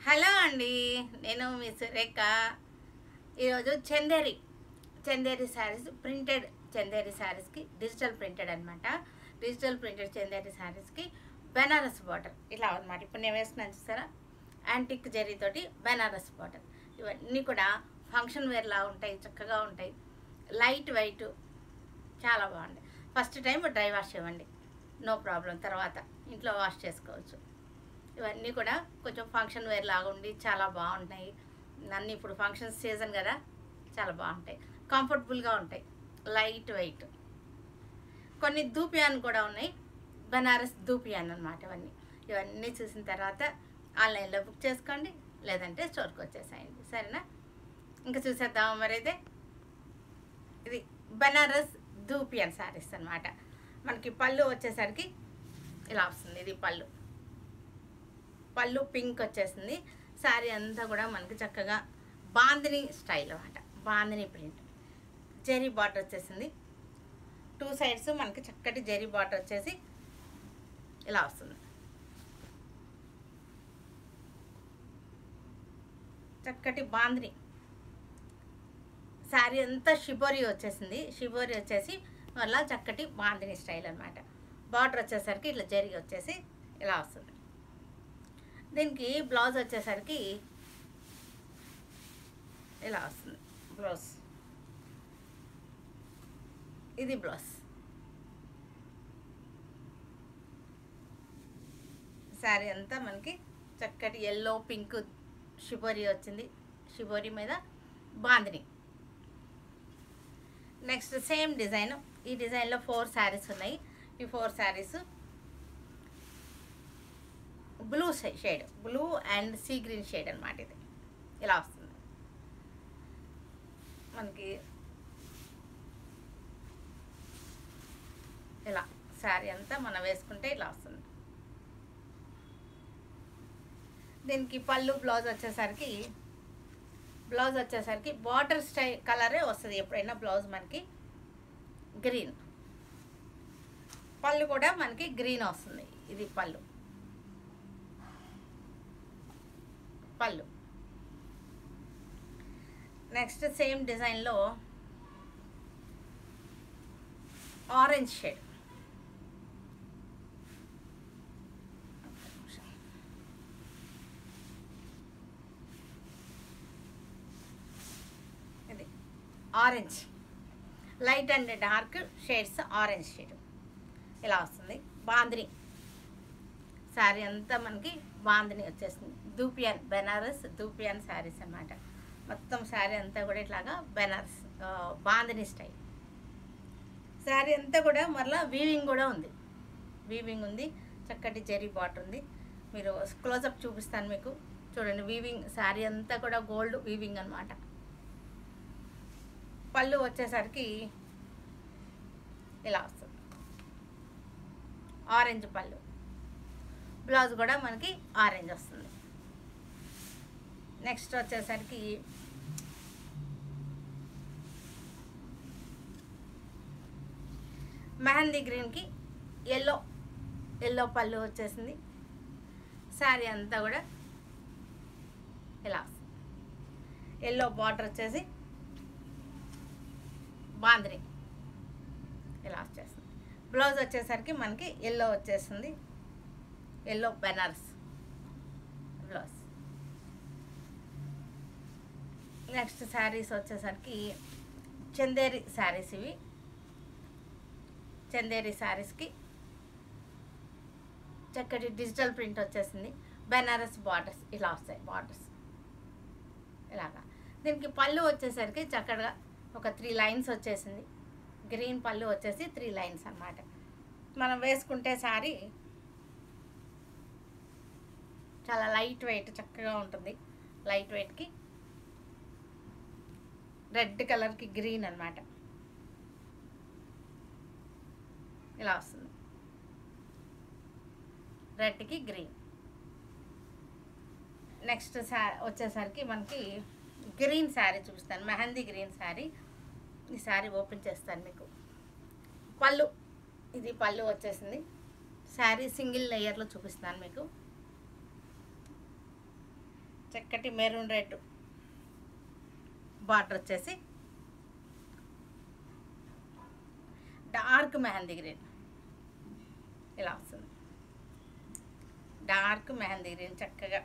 hello అండి నేను మీ సురేఖ ఈరోజు చందేరి చందేరి శారీస్ ప్రింటెడ్ చందేరి శారీస్కి డిజిటల్ ప్రింటెడ్ అనమాట డిజిటల్ ప్రింటెడ్ చందేరి శారీస్కి బెనారస్ బార్డర్ ఇలా అనమాట ఇప్పుడు నేను వేసుకున్నాను చూసారా యాంటిక్ జరీతోటి బెనారస్ బార్డర్ ఇవన్నీ కూడా ఫంక్షన్ వేర్లా ఉంటాయి చక్కగా ఉంటాయి లైట్ వెయిట్ చాలా బాగుంటాయి ఫస్ట్ టైం డ్రై వాష్ ఇవ్వండి నో ప్రాబ్లం తర్వాత ఇంట్లో వాష్ చేసుకోవచ్చు ఇవన్నీ కూడా కొంచెం ఫంక్షన్ వేర్ లాగా ఉండి చాలా బాగుంటాయి అన్నీ ఇప్పుడు ఫంక్షన్ సీజన్ కదా చాలా బాగుంటాయి కంఫర్టబుల్గా ఉంటాయి లైట్ వెయిట్ కొన్ని దూపియాన్ కూడా ఉన్నాయి బనారస్ దూపియాన్ అనమాట ఇవన్నీ ఇవన్నీ చూసిన తర్వాత ఆన్లైన్లో బుక్ చేసుకోండి లేదంటే స్టోర్కి వచ్చేసాయండి సరేనా ఇంకా చూసేద్దాం మరి అయితే ఇది బనారస్ దూపియన్ శారీస్ అనమాట మనకి పళ్ళు వచ్చేసరికి ఇలా వస్తుంది ఇది పళ్ళు పళ్ళు పింక్ వచ్చేసింది శారీ అంతా కూడా మనకి చక్కగా బాందిని స్టైల్ అనమాట బాందిని ప్రింట్ జెరీ బాటర్ వచ్చేసింది టూ సైడ్స్ మనకి చక్కటి జెరీ బాటర్ వచ్చేసి ఇలా వస్తుంది చక్కటి బాందిని శారీ అంతా షిబోరి వచ్చేసింది షిబోరి వచ్చేసి మళ్ళీ చక్కటి బాందిని స్టైల్ అనమాట బార్డర్ వచ్చేసరికి ఇట్లా జరిగి వచ్చేసి ఇలా వస్తుంది దీనికి బ్లౌజ్ వచ్చేసరికి ఇలా వస్తుంది బ్లౌజ్ ఇది బ్లౌజ్ శారీ అంతా మనకి చక్కటి ఎల్లో పింక్ షిబోరి వచ్చింది షిబోరి మీద బాందిని నెక్స్ట్ సేమ్ డిజైన్ ఈ డిజైన్లో ఫోర్ శారీస్ ఉన్నాయి ఈ four saris blue shade blue and sea green shade అనమాట ఇది ఇలా వస్తుంది మనకి ఇలా శారీ అంతా మనం వేసుకుంటే ఇలా వస్తుంది దీనికి పళ్ళు బ్లౌజ్ వచ్చేసరికి బ్లౌజ్ వచ్చేసరికి బార్డర్ స్టై కలరే వస్తుంది ఎప్పుడైనా బ్లౌజ్ మనకి గ్రీన్ పళ్ళు కూడా మనకి గ్రీన్ వస్తుంది ఇది పళ్ళు పళ్ళు నెక్స్ట్ సేమ్ డిజైన్లో ఆరెంజ్ షేడ్ ఇది orange light and dark shades orange shade ఇలా వస్తుంది బాందిని శారీ అంతా మనకి బాందిని వచ్చేస్తుంది దూపియాన్ బెనారస్ దూపియాన్ శారీస్ అన్నమాట మొత్తం శారీ అంతా కూడా ఇట్లాగా బెనారస్ ఆ, బాందిని స్టైల్ శారీ అంతా కూడా మరలా వీవింగ్ కూడా ఉంది వీవింగ్ ఉంది చక్కటి జెరీ బాటర్ ఉంది మీరు క్లోజప్ చూపిస్తాను మీకు చూడండి వీవింగ్ శారీ అంతా కూడా గోల్డ్ వీవింగ్ అనమాట పళ్ళు వచ్చేసరికి ఇలా వస్తుంది ఆరెంజ్ పళ్ళు బ్లౌజ్ కూడా మనకి ఆరెంజ్ వస్తుంది నెక్స్ట్ వచ్చేసరికి మెహందీ గ్రీన్కి ఎల్లో ఎల్లో పళ్ళు వచ్చేసింది శారీ అంతా కూడా ఇలా వస్తుంది ఎల్లో బార్డర్ వచ్చేసి బాంద్రి ఇలా వచ్చేస్తుంది బ్లౌజ్ వచ్చేసరికి మనకి ఎల్లో వచ్చేస్తుంది yellow Banaras blouse next saris వచ్చేసరికి చందేరి శారీస్ ఇవి చందేరి శారీస్కి చక్కటి డిజిటల్ ప్రింట్ వచ్చేసింది బెనారస్ బార్డర్స్ ఇలా వస్తాయి బార్డర్స్ ఇలాగా దీనికి పళ్ళు వచ్చేసరికి చక్కగా ఒక త్రీ లైన్స్ వచ్చేసింది గ్రీన్ పళ్ళు వచ్చేసి త్రీ లైన్స్ అన్నమాట మనం వేసుకుంటే సారీ చాలా లైట్ వెయిట్ చక్కగా ఉంటుంది లైట్ వెయిట్కి రెడ్ కలర్కి గ్రీన్ అన్నమాట ఇలా వస్తుంది రెడ్కి గ్రీన్ నెక్స్ట్ శా వచ్చేసరికి మనకి గ్రీన్ శారీ చూపిస్తాను మెహందీ గ్రీన్ శారీ ఈ శారీ ఓపెన్ చేస్తాను మీకు పళ్ళు ఇది పళ్ళు వచ్చేసింది శారీ సింగిల్ లేయర్లో చూపిస్తాను మీకు చక్కటి మెరూన్ రెడ్ బార్డర్ వచ్చేసి డార్క్ మెహందీ గ్రీన్ ఇలా వస్తుంది డార్క్ మెహందీ గ్రీన్ చక్కగా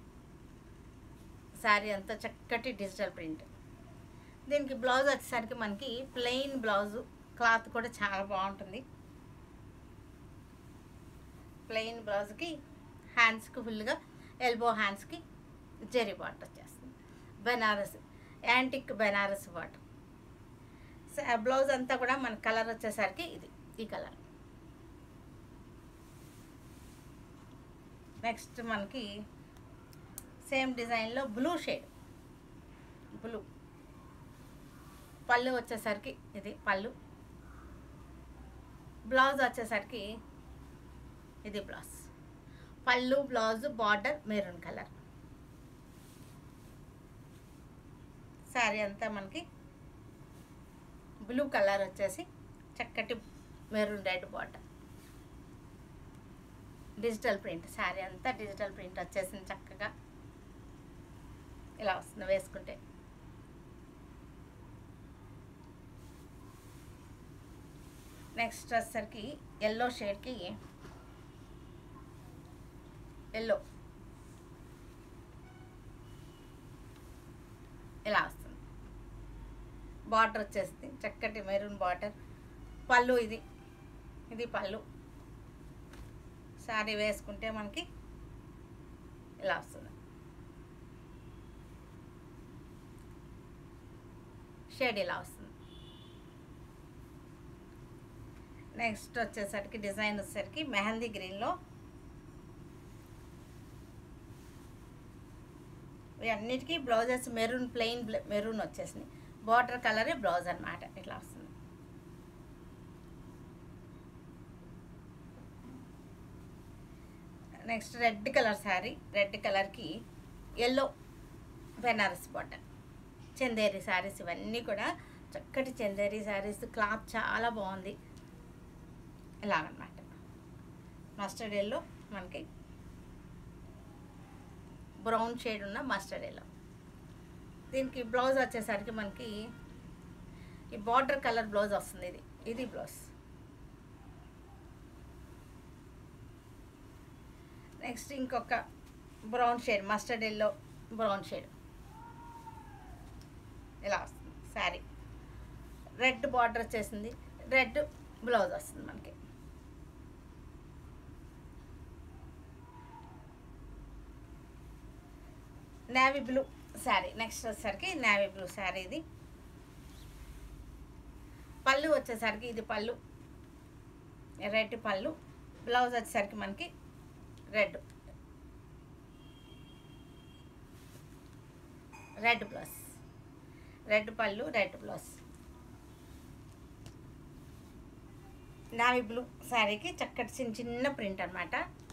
శారీ అంతా చక్కటి డిజిటల్ ప్రింట్ దీనికి బ్లౌజ్ వచ్చేసరికి మనకి ప్లెయిన్ బ్లౌజ్ క్లాత్ కూడా చాలా బాగుంటుంది ప్లెయిన్ బ్లౌజ్కి హ్యాండ్స్కి ఫుల్గా ఎల్బో హ్యాండ్స్కి జెరీ బాట్ వచ్చేస్తుంది బెనారస్ యాంటిక్ బెనారస్ బాట్ బ్లౌజ్ అంతా కూడా మన కలర్ వచ్చేసరికి ఇది ఈ కలర్ నెక్స్ట్ మనకి సేమ్ డిజైన్లో బ్లూ షేడ్ బ్లూ పళ్ళు వచ్చేసరికి ఇది పళ్ళు బ్లౌజ్ వచ్చేసరికి ఇది blouse pallu blouse border maroon colour sari అంతా మనకి బ్లూ కలర్ వచ్చేసి చక్కటి maroon red border digital print sari అంతా డిజిటల్ ప్రింట్ వచ్చేసింది చక్కగా ఇలా వస్తుంది వేసుకుంటే నెక్స్ట్ వచ్చేసరికి ఎల్లో షేడ్కి ఎల్లో ఇలా వస్తుంది బార్డర్ వచ్చేస్తుంది చక్కటి మెరూన్ బార్డర్ పళ్ళు ఇది ఇది పళ్ళు శారీ వేసుకుంటే మనకి ఇలా వస్తుంది షేడ్ ఇలా వస్తుంది నెక్స్ట్ వచ్చేసరికి డిజైన్ వచ్చేసరికి మెహందీ గ్రీన్లో అన్నిటికీ బ్లౌజెస్ మెరూన్ ప్లెయిన్ మెరూన్ వచ్చేసినాయి బార్డర్ కలరే బ్లౌజ్ అనమాట ఇట్లా వస్తుంది next red colour sari red కలర్కి ఎల్లో బెనారస్ బార్డర్ చందేరి శారీస్ ఇవన్నీ కూడా చక్కటి చందేరి శారీస్ క్లాత్ చాలా బాగుంది ఇలాగనమాట మస్టర్డ్ ఎల్లో మనకి బ్రౌన్ షేడ్ ఉన్న మస్టర్డ్ ఎల్లో దీనికి బ్లౌజ్ వచ్చేసరికి మనకి ఈ బార్డర్ కలర్ బ్లౌజ్ వస్తుంది ఇది ఇది బ్లౌజ్ నెక్స్ట్ ఇంకొక brown shade mustard yellow brown shade ఇలా వస్తుంది శారీ రెడ్ బార్డర్ వచ్చేసింది రెడ్ బ్లౌజ్ వస్తుంది మనకి నేవీ బ్లూ శారీ నెక్స్ట్ వచ్చేసరికి నేవీ బ్లూ శారీ ఇది పళ్ళు వచ్చేసరికి ఇది పళ్ళు రెడ్ పళ్ళు బ్లౌజ్ వచ్చేసరికి మనకి red red blouse red pallu red blouse navy blue శారీకి చక్కటి చిన్న చిన్న ప్రింట్ అనమాట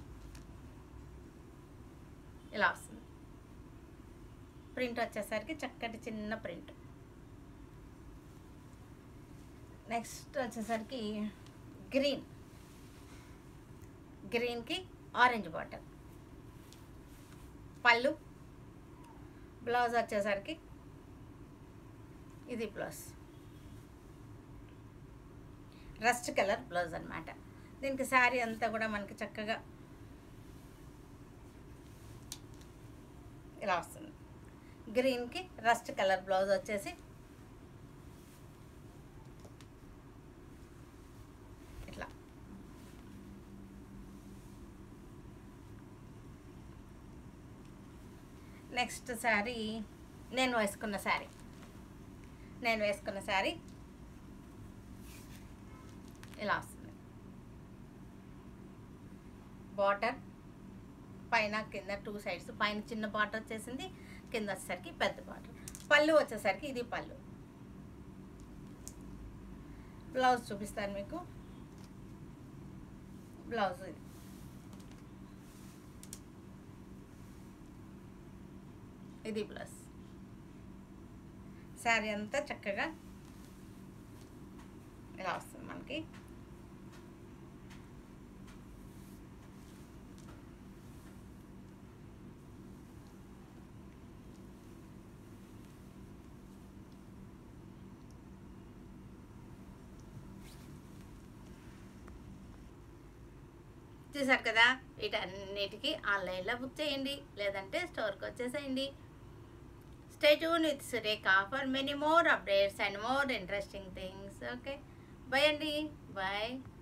ఇలా వస్తుంది ప్రింట్ వచ్చేసరికి చక్కటి చిన్న ప్రింట్ నెక్స్ట్ వచ్చేసరికి గ్రీన్ గ్రీన్కి ఆరెంజ్ బాటల్ పళ్ళు బ్లౌజ్ వచ్చేసరికి ఇది బ్లౌజ్ రస్ట్ కలర్ బ్లౌజ్ అనమాట దీనికి శారీ అంతా కూడా మనకి చక్కగా ఇలా వస్తుంది గ్రీన్కి రస్ట్ కలర్ బ్లౌజ్ వచ్చేసి ఇట్లా నెక్స్ట్ శారీ నేను వేసుకున్న శారీ నేను వేసుకున్న శారీ ఇలా వస్తుంది బార్డర్ పైన కింద టూ సైడ్స్ పైన చిన్న బార్డర్ వచ్చేసింది కింద వచ్చేసరికి పెద్ద బార్డర్ పళ్ళు వచ్చేసరికి ఇది పళ్ళు బ్లౌజ్ చూపిస్తాను మీకు బ్లౌజ్ ఇది ఇది బ్లౌజ్ శారీ అంతా చక్కగా ఇలా వస్తుంది మనకి చూసారు కదా వీటన్నిటికీ ఆన్లైన్లో బుక్ చేయండి లేదంటే స్టోర్కి వచ్చేసేయండి stay tune with Surekha for many more updates and more interesting things okay bye అండి బాయ్